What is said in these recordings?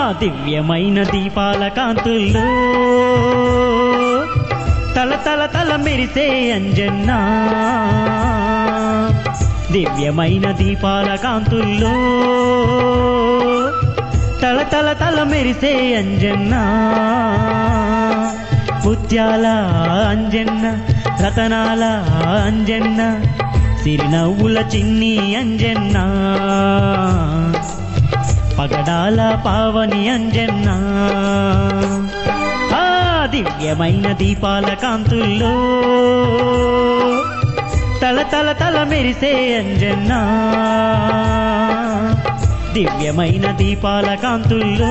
దివ్యమైన దీపాల కాంతుల్లో తల తల తల మెరిసే అంజన్నా దివ్యమైన దీపాల కాంతుల్లో తల తల తల మెరిసే అంజన్నా ముత్యాల అంజన్న రతనాల అంజన్న సిరినవ్వుల చిన్ని అంజన్న పగడాల పావని అంజన్న ఆ దివ్యమైన దీపాల కాంతుల్లో తల తల తల మెరిసే అంజన్న దివ్యమైన దీపాల కాంతుల్లో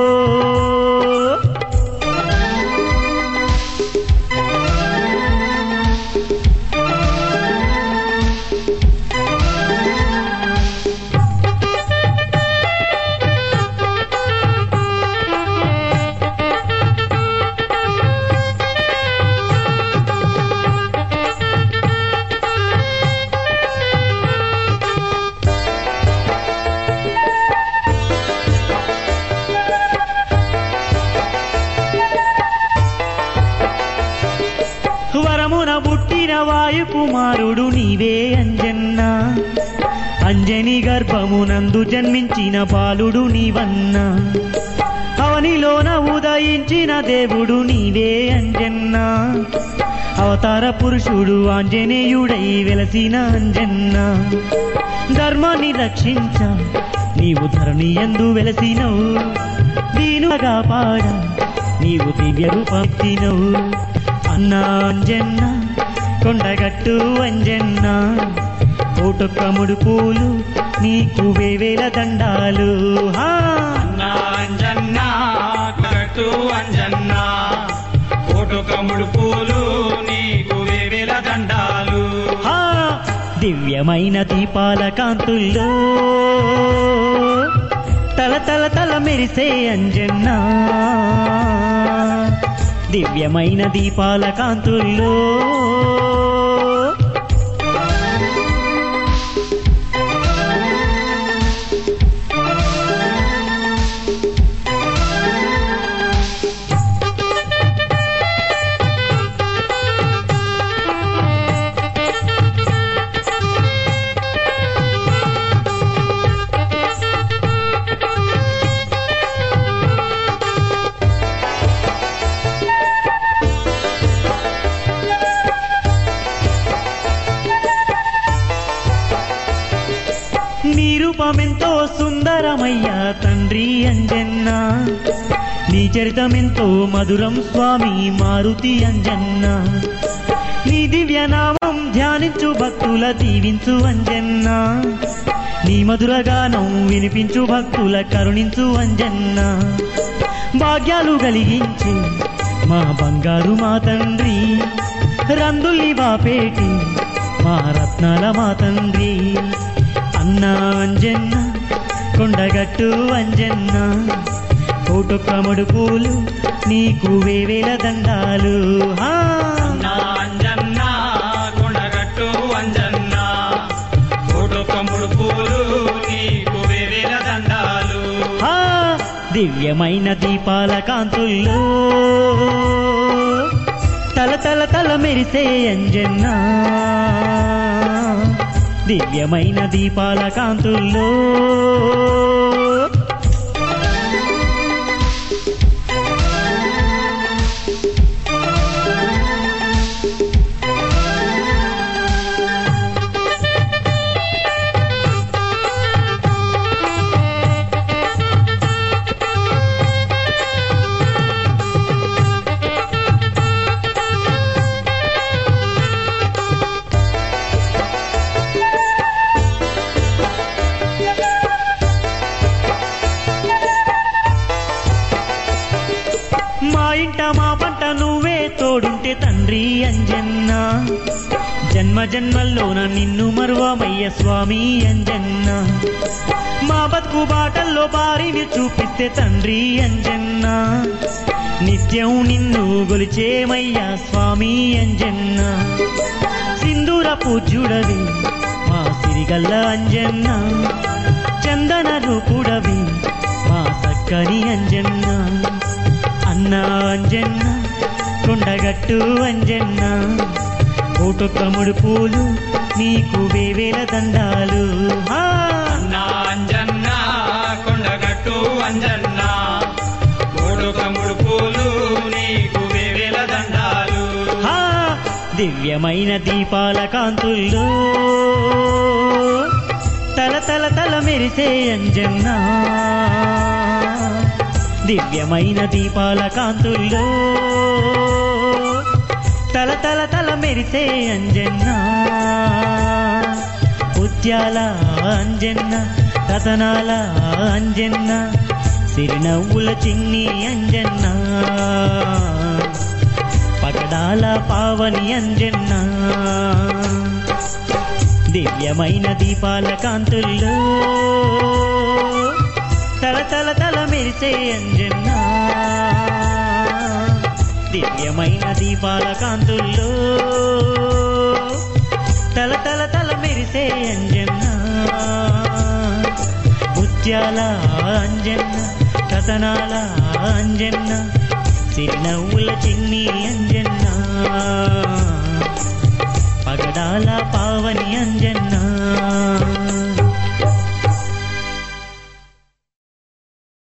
వరమున పుట్టిన వాయు కుమారుడు నీవే అంజన్న అంజని గర్భమునందు జన్మించిన బాలుడు నీవన్న అవనిలోన ఉదయించిన దేవుడు నీవే అంజన్న అవతార పురుషుడు ఆంజనేయుడై వెలసిన అంజన్న ధర్మాన్ని రక్షించ నీవు ధరణి ఎందు వెలసినవు దీనుగా పాడ నీవు దివ్య రూపక్తినవు అన్నా అంజన్న కొండగట్టు అంజన్న కోటొక్క ముడుపులు నీకు వేవేల దండాలు హా అన్నా అంజన్న కట్టు అంజన్న కోటుక ముడుపులు నీకు వేవేల దండాలు హా దివ్యమైన దీపాల కాంతుల్లో తల తల తల మెరిసే అంజన్న దివ్యమైన దీపాల కాంతుల్లో నీ రూపమెంతో సుందరమయ్యా తండ్రి అంజన్న నీ చరితమెంతో మధురం స్వామి మారుతి అంజన్న నీ దివ్య నామం ధ్యానించు భక్తుల దీవించు అంజన్న నీ మధుర గానం వినిపించు భక్తుల కరుణించు అంజన్న భాగ్యాలు కలిగించు మా బంగారు మా తండ్రి రందుల్ని బాపేటి మా రత్నాల మా తండ్రి అన్నా అంజన్న కొండగట్టు అంజన్న కోటొక్క ముడుపులు నీకు వేవేల దండాలు హా అన్నా అంజన్న కొండగట్టు అంజన్న కోటుక ముడుపులు నీకు వేవేల దండాలు హా దివ్యమైన దీపాల కాంతుల్లో తల తల తల మెరిసే అంజన్న దివ్యమైన దీపాల కాంతుల్లో మా ఇంట మా పంట నువ్వే తోడుంటే తండ్రి అంజన్న జన్మ జన్మల్లోన నిన్ను మరువమయ్య స్వామి అంజన్న మా బతుకు బాటల్లో బారిని చూపిస్తే తండ్రి అంజన్న నిత్యం నిన్ను గొలిచేమయ్యా స్వామి అంజన్న సింధూర పూజ్యుడవి మా సిరిగల్ల అంజన్న చందన రూపుడవి మా సఖి చక్కని అంజన్న అన్న అంజన్న కొండగట్టు అంజన్న కోటొక్కముడు పూలు నీకు వేవేల దండాలు హా! అన్నా అంజన్న కొండగట్టు అంజన్న మూడు కమ్ముడు పూలు నీకు వేవేల దండాలు హా! దివ్యమైన దీపాల కాంతుల్లో తల తల తల మెరిసే అంజన్న దివ్యమైన దీపాల కాంతుల్లో తల తల తల మెరిసే అంజన్న ముత్యాల అంజన్న రతనాల అంజన్న సిరినవ్వుల చిన్ని అంజన్న పగడాల పావని అంజన్న దివ్యమైన దీపాల కాంతుల్లో తల తల తల మెరిసే అంజన్న దివ్యమైన దీపాల కాంతుల్లో తల తల తల మెరిసే అంజన్న ముత్యాల అంజన్న కథనాల అంజన్న చిరునవ్వుల చిన్ని అంజన్న పగడాల పావని అంజన్న